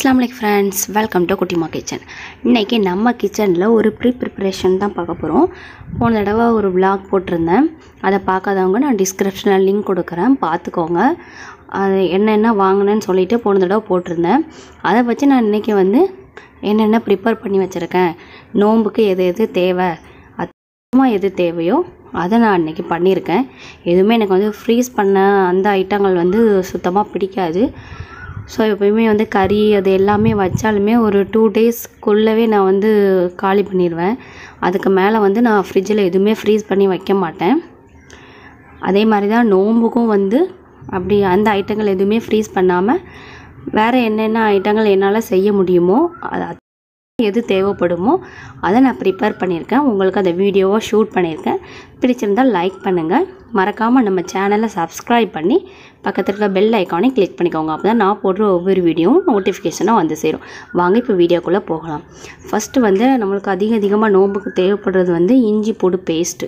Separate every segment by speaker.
Speaker 1: அஸ்லாம் வலைக்கம் friends welcome to Kuttima kitchen இன்றைக்கி நம்ம கிச்சனில் ஒரு ப்ரீ ப்ரிப்பரேஷன் தான் பார்க்க போகிறோம் போன தடவை ஒரு vlog போட்டிருந்தேன் அதை பார்க்காதவங்க நான் டிஸ்கிரிப்ஷனில் லிங்க் கொடுக்குறேன் பார்த்துக்கோங்க அது என்னென்ன வாங்கினேன்னு சொல்லிட்டு போன தடவை போட்டிருந்தேன் அதை வச்சு நான் இன்றைக்கி வந்து என்னென்ன ப்ரிப்பேர் பண்ணி வச்சுருக்கேன் நோன்புக்கு எது எது தேவை அதிகமாக எது தேவையோ அதை நான் அன்றைக்கி பண்ணியிருக்கேன் எதுவுமே எனக்கு வந்து ஃப்ரீஸ் பண்ண அந்த ஐட்டங்கள் வந்து சுத்தமாக பிடிக்காது ஸோ எப்பயுமே வந்து கறி அது எல்லாமே வச்சாலுமே ஒரு டூ டேஸ்க்குள்ளவே நான் வந்து காலி பண்ணிடுவேன் அதுக்கு மேலே வந்து நான் ஃப்ரிட்ஜில் எதுவுமே ஃப்ரீஸ் பண்ணி வைக்க மாட்டேன் அதே மாதிரி தான் நோம்புக்கும் வந்து அப்படி அந்த ஐட்டங்கள் எதுவுமே ஃப்ரீஸ் பண்ணாமல் வேறு என்னென்ன ஐட்டங்கள் என்னால் செய்ய முடியுமோ அது எது தேவைப்படுமோ அதை நான் ப்ரிப்பேர் பண்ணியிருக்கேன் உங்களுக்கு அந்த வீடியோவை ஷூட் பண்ணியிருக்கேன் பிடிச்சிருந்தால் லைக் பண்ணுங்கள் மறக்காமல் நம்ம சேனலை சப்ஸ்கிரைப் பண்ணி பக்கத்தில் இருக்க பெல் ஐக்கானை கிளிக் பண்ணிக்கோங்க அப்போ தான் நான் போடுற ஒவ்வொரு வீடியோவும் நோட்டிஃபிகேஷனாக வந்து சேரும் வாங்க இப்போ வீடியோக்குள்ளே போகலாம் ஃபஸ்ட்டு வந்து நம்மளுக்கு அதிக அதிகமாக நோம்புக்கு தேவைப்படுறது வந்து இஞ்சி பூடு பேஸ்ட்டு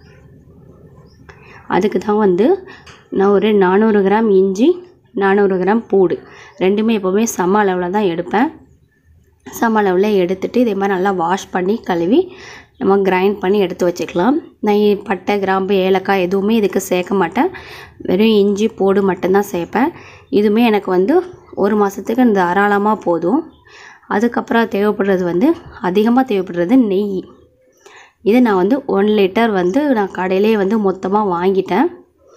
Speaker 1: அதுக்கு தான் வந்து நான் ஒரு நானூறு கிராம் இஞ்சி நானூறு கிராம் பூடு ரெண்டுமே எப்போவுமே சம அளவில் தான் எடுப்பேன் சம அளவில் எடுத்துட்டு இதே மாதிரி நல்லா வாஷ் பண்ணி கழுவி நம்ம கிரைண்ட் பண்ணி எடுத்து வச்சுக்கலாம் நான் இ- பட்டை கிராம்பு ஏலக்காய் எதுவுமே இதுக்கு சேர்க்க மாட்டேன் வெறும் இஞ்சி பூடு மட்டும்தான் சேர்ப்பேன் இதுவுமே எனக்கு வந்து ஒரு மாதத்துக்கு தாராளமாக போதும் அதுக்கப்புறம் தேவைப்படுறது வந்து அதிகமாக தேவைப்படுறது நெய் இது நான் வந்து ஒன் லிட்டர் வந்து நான் கடையிலே வந்து மொத்தமாக வாங்கிட்டேன்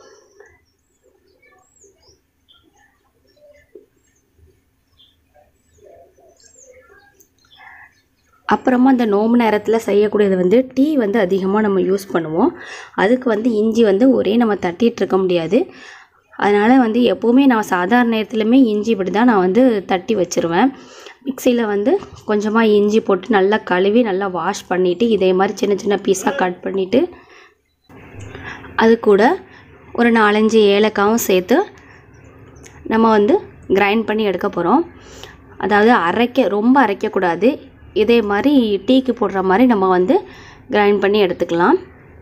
Speaker 1: அப்புறமா இந்த நோம்பு நேரத்தில் செய்யக்கூடியது வந்து டீ வந்து அதிகமாக நம்ம யூஸ் பண்ணுவோம் அதுக்கு வந்து இஞ்சி வந்து ஒரே நம்ம தட்டிட்டு இருக்க முடியாது அதனால் வந்து எப்போவுமே நான் சாதாரண நேரத்துலையுமே இஞ்சி இப்படி தான் நான் வந்து தட்டி வச்சுருவேன் மிக்சியில் வந்து கொஞ்சமாக இஞ்சி போட்டு நல்லா கழுவி நல்லா வாஷ் பண்ணிவிட்டு இதே மாதிரி சின்ன சின்ன பீஸாக கட் பண்ணிவிட்டு அது கூட ஒரு நாலஞ்சு ஏலக்காவும் சேர்த்து நம்ம வந்து கிரைண்ட் பண்ணி எடுக்க போகிறோம் அதாவது அரைக்க ரொம்ப அரைக்கக்கூடாது இதே மாதிரி டீக்கு போடுற மாதிரி நம்ம வந்து கிரைண்ட் பண்ணி எடுத்துக்கலாம்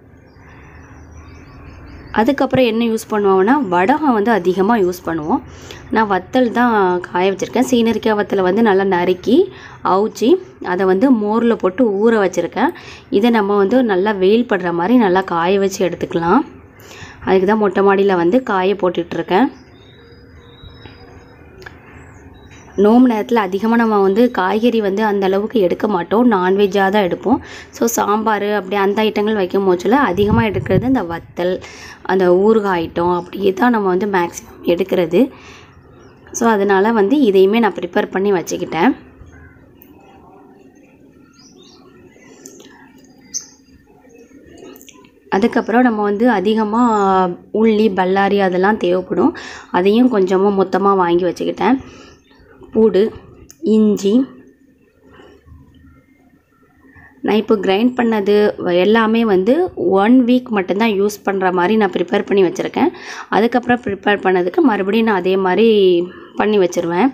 Speaker 1: அதுக்கப்புறம் என்ன யூஸ் பண்ணுவோம்னா வடகம் வந்து அதிகமாக யூஸ் பண்ணுவோம் நான் வத்தல் தான் காய வச்சுருக்கேன் சீனரிக்காய் வத்தலை வந்து நல்லா நறுக்கி அவிச்சி அதை வந்து மோரில் போட்டு ஊற வச்சுருக்கேன் இதை நம்ம வந்து நல்லா வெயில் படுற மாதிரி நல்லா காய வச்சு எடுத்துக்கலாம் அதுக்கு தான் மொட்டை மாடியில் வந்து காய போட்டுட்ருக்கேன் நோம்பு நேரத்தில் அதிகமாக நம்ம வந்து காய்கறி வந்து அந்த அளவுக்கு எடுக்க மாட்டோம் நான்வெஜ்ஜாக தான் எடுப்போம் ஸோ சாம்பார் அப்படி அந்த ஐட்டங்கள் வைக்கும் போச்சில் அதிகமாக எடுக்கிறது இந்த வத்தல் அந்த ஊறுகாய் ஐட்டம் அப்படியே தான் நம்ம வந்து மேக்ஸிமம் எடுக்கிறது ஸோ அதனால் வந்து இதையுமே நான் ப்ரிப்பேர் பண்ணி வச்சுக்கிட்டேன் அதுக்கப்புறம் நம்ம வந்து அதிகமாக உள்ளி பல்லாரி அதெல்லாம் தேவைப்படும் அதையும் கொஞ்சமாக மொத்தமாக வாங்கி வச்சுக்கிட்டேன் பூடு இஞ்சி நான் இப்போ கிரைண்ட் பண்ணது வ- எல்லாமே வந்து ஒன் வீக் மட்டும்தான் யூஸ் பண்ணுற மாதிரி நான் ப்ரிப்பேர் பண்ணி வச்சுருக்கேன் அதுக்கப்புறம் ப்ரிப்பேர் பண்ணதுக்கு மறுபடியும் நான் அதே மாதிரி பண்ணி வச்சுருவேன்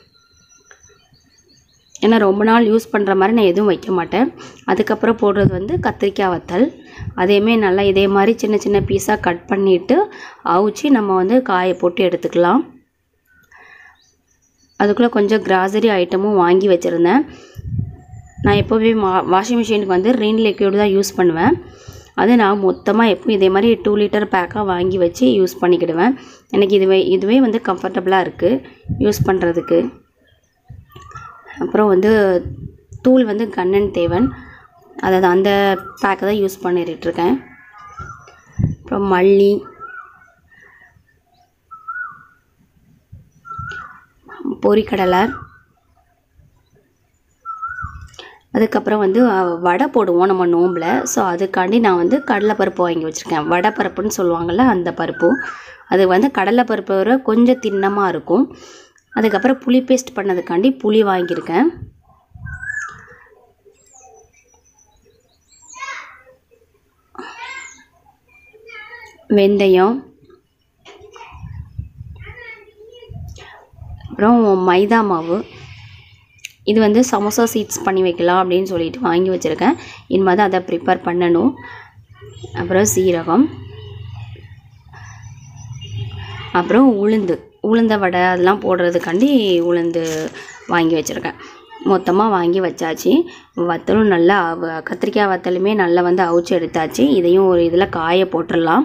Speaker 1: ஏன்னா ரொம்ப நாள் யூஸ் பண்ணுற மாதிரி நான் எதுவும் வைக்க மாட்டேன் அதுக்கப்புறம் போடுறது வந்து கத்திரிக்காய் வத்தல் அதையுமே நல்லா இதே மாதிரி சின்ன சின்ன பீஸாக கட் பண்ணிவிட்டு அவிச்சு நம்ம வந்து காய போட்டு எடுத்துக்கலாம் அதுக்குள்ளே கொஞ்சம் கிராசரி ஐட்டமும் வாங்கி வச்சுருந்தேன் நான் எப்போவுமே மா வாஷிங் மிஷினுக்கு வந்து ரின் லிக்விட் தான் யூஸ் பண்ணுவேன் அது நான் மொத்தமாக எப்பவும் இதே மாதிரி டூ லிட்டர் பேக்காக வாங்கி வச்சு யூஸ் பண்ணிக்கிடுவேன் எனக்கு இதுவே இதுவே வந்து கம்ஃபர்டபுளாக இருக்குது யூஸ் பண்ணுறதுக்கு அப்புறம் வந்து தூள் வந்து கண்ணன் தேவன் அதாவது அந்த பேக்கை தான் யூஸ் பண்ணிட்டுருக்கேன் அப்புறம் மல்லி பொரிக்கடலை அதுக்கப்புறம் வந்து அஹ், வடை போடுவோம் நம்ம நோம்பில் ஸோ அதுக்காண்டி நான் வந்து கடலைப்பருப்பு வாங்கி வச்சுருக்கேன் வடை பருப்புன்னு சொல்லுவாங்கள்ல அந்த பருப்பு அது வந்து கடலைப்பருப்பை விட கொஞ்சம் தின்னமாக இருக்கும் அதுக்கப்புறம் புளி பேஸ்ட் பண்ணதுக்காண்டி புளி வாங்கியிருக்கேன் வெந்தயம் அப்புறம் மைதா மாவு இது வந்து சமோசா சீட்ஸ் பண்ணி வைக்கலாம் அப்படின்னு சொல்லிட்டு வாங்கி வச்சுருக்கேன் இனிமேல் தான் அதை ப்ரிப்பேர் பண்ணணும் அப்புறம் சீரகம் அப்புறம் உளுந்து உளுந்த வடை அதெல்லாம் போடுறதுக்காண்டி உளுந்து வாங்கி வச்சுருக்கேன் மொத்தமாக வாங்கி வச்சாச்சு வத்தலும் நல்லா அவ- கத்திரிக்காய் வத்தலுமே நல்லா வந்து அவிச்சு எடுத்தாச்சு இதையும் ஒரு இதில் காய போட்டுடலாம்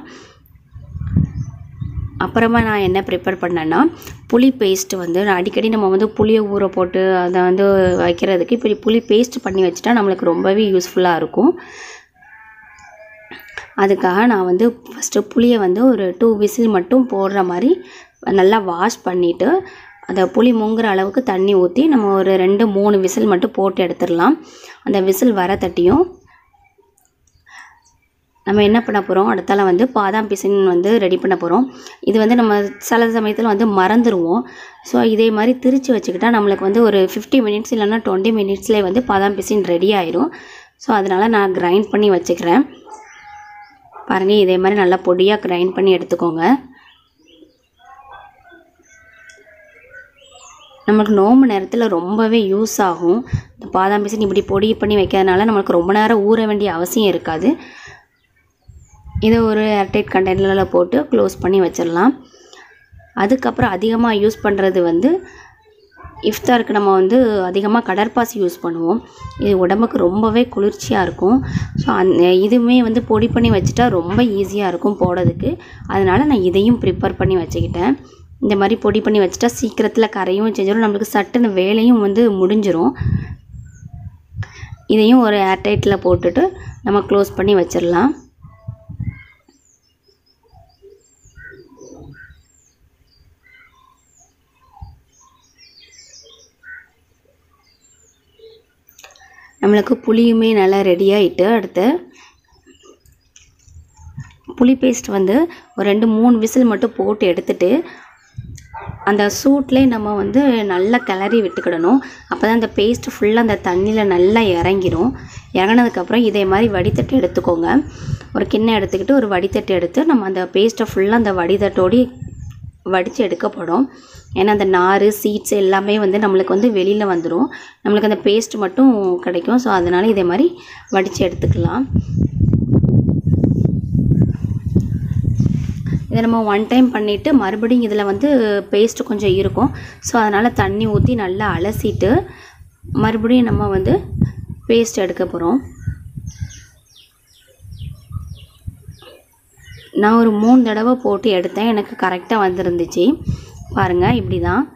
Speaker 1: அப்புறமா நான் என்ன ப்ரிப்பேர் பண்ணேன்னா புளி பேஸ்ட் வந்து நான் அடிக்கடி நம்ம வந்து புளியை ஊற போட்டு அதை வந்து வைக்கிறதுக்கு இப்படி புளி பேஸ்ட் பண்ணி வச்சுட்டா நம்மளுக்கு ரொம்பவே யூஸ்ஃபுல்லாக இருக்கும் அதுக்காக நான் வந்து ஃபஸ்ட்டு புளியை வந்து ஒரு டூ விசில் மட்டும் போடுற மாதிரி நல்லா வாஷ் பண்ணிவிட்டு அந்த புளி முங்குற அளவுக்கு தண்ணி ஊற்றி நம்ம ஒரு ரெண்டு மூணு விசில் மட்டும் போட்டு எடுத்துடலாம் அந்த விசில் வர தட்டியும் நம்ம என்ன பண்ண போகிறோம் அடுத்தால வந்து பாதாம் பிசின் வந்து ரெடி பண்ண போகிறோம் இது வந்து நம்ம சில சமயத்தில் வந்து மறந்துடுவோம் ஸோ இதே மாதிரி திரித்து வச்சுக்கிட்டா நம்மளுக்கு வந்து ஒரு ஃபிஃப்டி மினிட்ஸ் இல்லைன்னா டுவெண்ட்டி மினிட்ஸ்லேயே வந்து பாதாம் பிசின் ரெடி ஆயிரும் ஸோ அதனால் நான் கிரைண்ட் பண்ணி வச்சுக்கிறேன் பாருங்கள் இதே மாதிரி நல்லா பொடியாக கிரைண்ட் பண்ணி எடுத்துக்கோங்க நமக்கு நோம்பு நேரத்தில் ரொம்பவே யூஸ் ஆகும் இந்த பாதாம் பிசின் இப்படி பொடி பண்ணி வைக்கிறதுனால நம்மளுக்கு ரொம்ப நேரம் ஊற வேண்டிய அவசியம் இருக்காது இதை ஒரு ஏர்டைட் கண்டெய்னரில் போட்டு க்ளோஸ் பண்ணி வச்சிடலாம் அதுக்கப்புறம் அதிகமாக யூஸ் பண்ணுறது வந்து இஃப்தாருக்கு நம்ம வந்து அதிகமாக கடற்பாசி யூஸ் பண்ணுவோம் இது உடம்புக்கு ரொம்பவே குளிர்ச்சியாக இருக்கும் ஸோ அந் இதுவுமே வந்து பொடி பண்ணி வச்சுட்டா ரொம்ப ஈஸியாக இருக்கும் போடுறதுக்கு அதனால் நான் இதையும் ப்ரிப்பேர் பண்ணி வச்சுக்கிட்டேன் இந்த மாதிரி பொடி பண்ணி வச்சுட்டா சீக்கிரத்தில் கரையும் செஞ்சிடும் நம்மளுக்கு சட்டுன்னு வேலையும் வந்து முடிஞ்சிரும் இதையும் ஒரு ஏர்டைட்டில் போட்டுட்டு நம்ம க்ளோஸ் பண்ணி வச்சிடலாம் நம்மளுக்கு புளியுமே நல்லா ரெடி ஆகிட்டு அடுத்து புளி பேஸ்ட் வந்து ஒரு ரெண்டு மூணு விசில் மட்டும் போட்டு எடுத்துட்டு அந்த சூட்லேயே நம்ம வந்து நல்லா கிளறி விட்டுக்கிடணும் அப்போ தான் அந்த பேஸ்ட் ஃபுல்லாக அந்த தண்ணியில் நல்லா இறங்கிரும் இறங்கினதுக்கப்புறம் இதே மாதிரி வடித்தட்டு எடுத்துக்கோங்க ஒரு கிண்ணம் எடுத்துக்கிட்டு ஒரு வடித்தட்டு எடுத்து நம்ம அந்த பேஸ்ட்டை ஃபுல்லாக அந்த வடிதட்டோடி வடித்து எடுக்கப்படும் ஏன்னா அந்த நார் சீட்ஸ் எல்லாமே வந்து நம்மளுக்கு வந்து வெளியில் வந்துடும் நம்மளுக்கு அந்த பேஸ்ட் மட்டும் கிடைக்கும் ஸோ அதனால் இதே மாதிரி வடித்து எடுத்துக்கலாம் இதை நம்ம ஒன் டைம் பண்ணிவிட்டு மறுபடியும் இதில் வந்து பேஸ்ட் கொஞ்சம் இருக்கும் ஸோ அதனால் தண்ணி ஊற்றி நல்லா அலசிட்டு மறுபடியும் நம்ம வந்து பேஸ்ட் எடுக்க போகிறோம் நான் ஒரு மூணு தடவை போட்டு எடுத்தேன் எனக்கு கரெக்டாக வந்துருந்துச்சு பாருங்கள் இப்படி தான்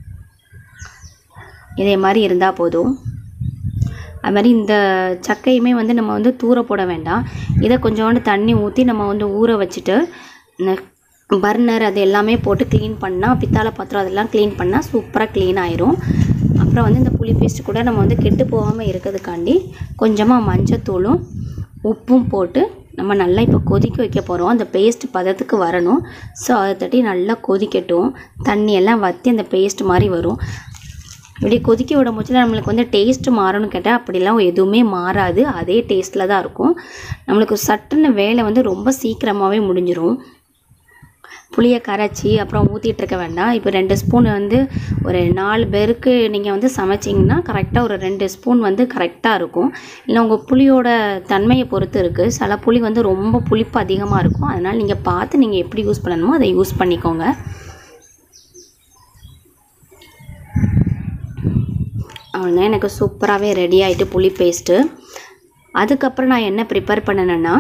Speaker 1: இதே மாதிரி இருந்தால் போதும் அது மாதிரி இந்த சக்கையுமே வந்து நம்ம வந்து தூர போட வேண்டாம் இதை கொஞ்சோண்டு தண்ணி ஊற்றி நம்ம வந்து ஊற வச்சுட்டு இந்த பர்னர் அது எல்லாமே போட்டு க்ளீன் பண்ணால் பித்தாளை பாத்திரம் அதெல்லாம் க்ளீன் பண்ணால் சூப்பராக க்ளீன் ஆயிரும் அப்புறம் வந்து இந்த புளி பேஸ்ட் கூட நம்ம வந்து கெட்டு போகாமல் இருக்கிறதுக்காண்டி கொஞ்சமாக மஞ்சத்தூளும் உப்பும் போட்டு நம்ம நல்லா இப்போ கொதிக்க வைக்க போகிறோம் அந்த பேஸ்ட் பதத்துக்கு வரணும் ஸோ அதை தட்டி நல்லா கொதிக்கட்டும் தண்ணி எல்லாம் வற்றி அந்த பேஸ்ட் மாதிரி வரும் இப்படி கொதிக்க விடும் போச்சுல நம்மளுக்கு வந்து டேஸ்ட் மாறணும்னு கேட்டால் அப்படிலாம் எதுவுமே மாறாது அதே டேஸ்ட்டில் தான் இருக்கும் நம்மளுக்கு சட்டுன்னு வேலை வந்து ரொம்ப சீக்கிரமாகவே முடிஞ்சிரும் புளியை கரைச்சி அப்புறம் ஊற்றிட்டு இருக்க வேண்டாம் இப்போ ரெண்டு ஸ்பூன் வந்து ஒரு நாலு பேருக்கு நீங்கள் வந்து சமைச்சிங்கன்னா கரெக்டாக ஒரு ரெண்டு ஸ்பூன் வந்து கரெக்டாக இருக்கும் இல்லை உங்கள் புளியோட தன்மையை பொறுத்து இருக்குது சில புளி வந்து ரொம்ப புளிப்பு அதிகமாக இருக்கும் அதனால் நீங்கள் பார்த்து நீங்கள் எப்படி யூஸ் பண்ணணுமோ அதை யூஸ் பண்ணிக்கோங்க அவ்வளோதான் எனக்கு சூப்பராகவே ரெடி ஆகிட்டு புளி பேஸ்ட்டு அதுக்கப்புறம் நான் என்ன ப்ரிப்பேர் பண்ணினேன்னா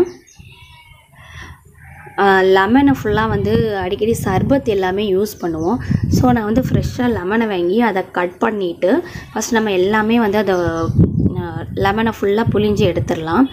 Speaker 1: லெமனை ஃபுல்லாக வந்து அடிக்கடி சர்பத் எல்லாமே யூஸ் பண்ணுவோம் ஸோ நான் வந்து ஃப்ரெஷ்ஷாக லெமனை வாங்கி அதை கட் பண்ணிவிட்டு ஃபஸ்ட் நம்ம எல்லாமே வந்து அதை லெமனை ஃபுல்லாக புழிஞ்சு எடுத்துடலாம்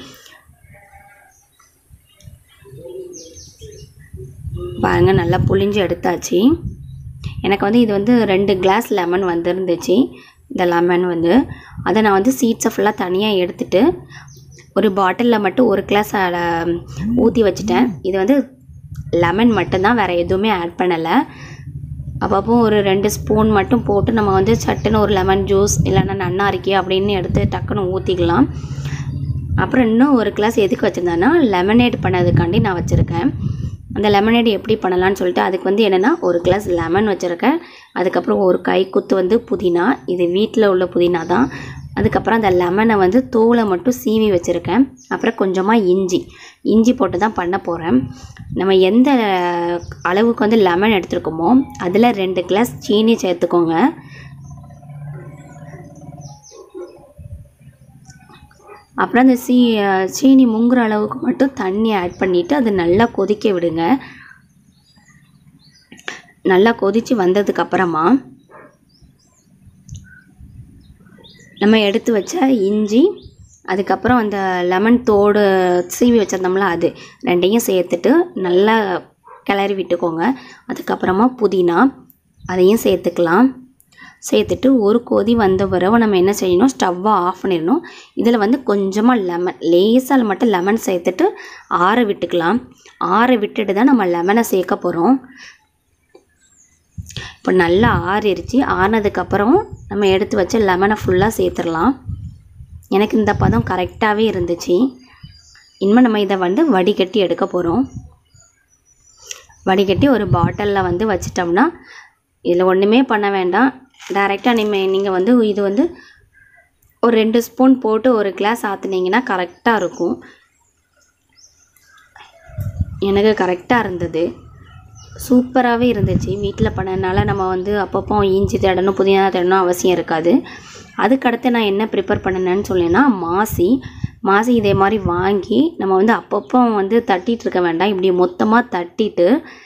Speaker 1: பாருங்கள் நல்லா புழிஞ்சு எடுத்தாச்சு எனக்கு வந்து இது வந்து ரெண்டு கிளாஸ் லெமன் வந்துருந்துச்சு இந்த லெமன் வந்து அதை நான் வந்து சீட்ஸை ஃபுல்லாக தனியாக எடுத்துட்டு ஒரு பாட்டிலில் மட்டும் ஒரு கிளாஸ் ஊற்றி வச்சுட்டேன் இது வந்து லெமன் மட்டும்தான் வேறு எதுவுமே ஆட் பண்ணலை அப்பப்போ ஒரு ரெண்டு ஸ்பூன் மட்டும் போட்டு நம்ம வந்து சட்டுன்னு ஒரு லெமன் ஜூஸ் இல்லைன்னா நன்னாரிக்கி அப்படின்னு எடுத்து டக்குன்னு ஊற்றிக்கலாம் அப்புறம் இன்னும் ஒரு கிளாஸ் எதுக்கு வச்சுருந்தேன்னா லெமனேட் பண்ணதுக்காண்டி நான் வச்சுருக்கேன் அந்த லெமனேட் எப்படி பண்ணலான்னு சொல்லிட்டு அதுக்கு வந்து என்னென்னா ஒரு கிளாஸ் லெமன் வச்சுருக்கேன் அதுக்கப்புறம் ஒரு கை குத்து வந்து புதினா இது வீட்டில் உள்ள புதினா தான் அதுக்கப்புறம் அந்த லெமனை வந்து தோலை மட்டும் சீவி வச்சுருக்கேன் அப்புறம் கொஞ்சமாக இஞ்சி இஞ்சி போட்டு தான் பண்ண போகிறேன் நம்ம எந்த அளவுக்கு வந்து லெமன் எடுத்துருக்கோமோ அதில் ரெண்டு கிளாஸ் சீனி சேர்த்துக்கோங்க அப்புறம் அந்த சீ சீனி முங்குற அளவுக்கு மட்டும் தண்ணி ஆட் பண்ணிவிட்டு அது நல்லா கொதிக்க விடுங்க நல்லா கொதித்து வந்ததுக்கப்புறமா நம்ம எடுத்து வச்ச இஞ்சி அதுக்கப்புறம் அந்த லெமன் தோடு சீவி வச்சிருந்தோம்ல அது ரெண்டையும் சேர்த்துட்டு நல்லா கிளறி விட்டுக்கோங்க அதுக்கப்புறமா புதினா அதையும் சேர்த்துக்கலாம் சேர்த்துட்டு ஒரு கொதி வந்த பிறகு நம்ம என்ன செய்யணும் ஸ்டவ்வை ஆஃப் பண்ணிடணும் இதில் வந்து கொஞ்சமாக லெமன் லேசால் மட்டும் லெமன் சேர்த்துட்டு ஆற விட்டுக்கலாம் ஆற விட்டுட்டு தான் நம்ம லெமனை சேர்க்க போகிறோம் இப்போ நல்லா ஆறிடுச்சு ஆறினதுக்கப்புறம் நம்ம எடுத்து வச்ச லெமனை ஃபுல்லாக சேர்த்துடலாம் எனக்கு இந்த பதம் கரெக்டாகவே இருந்துச்சு இனிமேல் நம்ம இதை வந்து வடிகட்டி எடுக்க போகிறோம் வடிகட்டி ஒரு பாட்டிலில் வந்து வச்சிட்டோம்னா இதில் ஒன்றுமே பண்ண வேண்டாம் டைரெக்டாக நீங்கள் நீங்கள் வந்து இது வந்து ஒரு ரெண்டு ஸ்பூன் போட்டு ஒரு கிளாஸ் ஆற்றுனீங்கன்னா கரெக்டாக இருக்கும் எனக்கு கரெக்டாக இருந்தது சூப்பராகவே இருந்துச்சு வீட்டில் பண்ணனால நம்ம வந்து அப்பப்போ இஞ்சி தேடணும் புதினா தேடணும் அவசியம் இருக்காது அதுக்கடுத்து நான் என்ன ப்ரிப்பேர் பண்ணினேன்னு சொல்லினா மாசி மாசி இதே மாதிரி வாங்கி நம்ம வந்து அப்பப்போ வந்து தட்டிட்டு இருக்க வேண்டாம் இப்படி மொத்தமாக தட்டிட்டு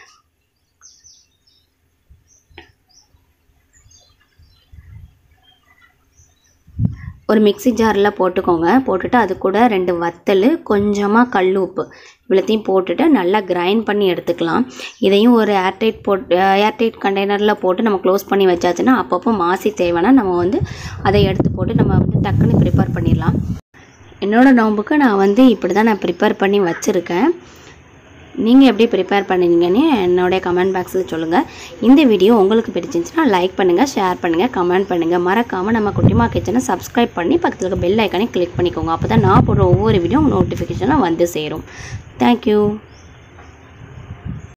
Speaker 1: ஒரு மிக்ஸி ஜாரில் போட்டுக்கோங்க போட்டுட்டு அது கூட ரெண்டு வத்தல் கொஞ்சமாக கல் உப்பு இவ்வளோத்தையும் போட்டுட்டு நல்லா கிரைண்ட் பண்ணி எடுத்துக்கலாம் இதையும் ஒரு ஏர்டைட் போட்டு ஏர்டைட் கண்டெய்னரில் போட்டு நம்ம க்ளோஸ் பண்ணி வச்சாச்சுன்னா அப்பப்போ மாசி தேவைன்னா நம்ம வந்து அதை எடுத்து போட்டு நம்ம வந்து டக்குன்னு ப்ரிப்பேர் பண்ணிடலாம் என்னோடய நோம்புக்கு நான் வந்து இப்படி தான் நான் ப்ரிப்பேர் பண்ணி வச்சுருக்கேன் நீங்கள் எப்படி ப்ரிப்பேர் பண்ணுவீங்கன்னு என்னுடைய கமெண்ட் பாக்ஸில் சொல்லுங்கள் இந்த வீடியோ உங்களுக்கு பிடிச்சிருந்துச்சுன்னா லைக் பண்ணுங்கள் ஷேர் பண்ணுங்கள் கமெண்ட் பண்ணுங்கள் மறக்காமல் நம்ம குட்டிமா கிச்சனை சப்ஸ்கிரைப் பண்ணி பக்கத்தில் இருக்க பெல் ஐக்கானே கிளிக் பண்ணிக்கோங்க அப்போ தான் நான் போடுற ஒவ்வொரு வீடியோ நோட்டிஃபிகேஷனாக வந்து சேரும் தேங்க்யூ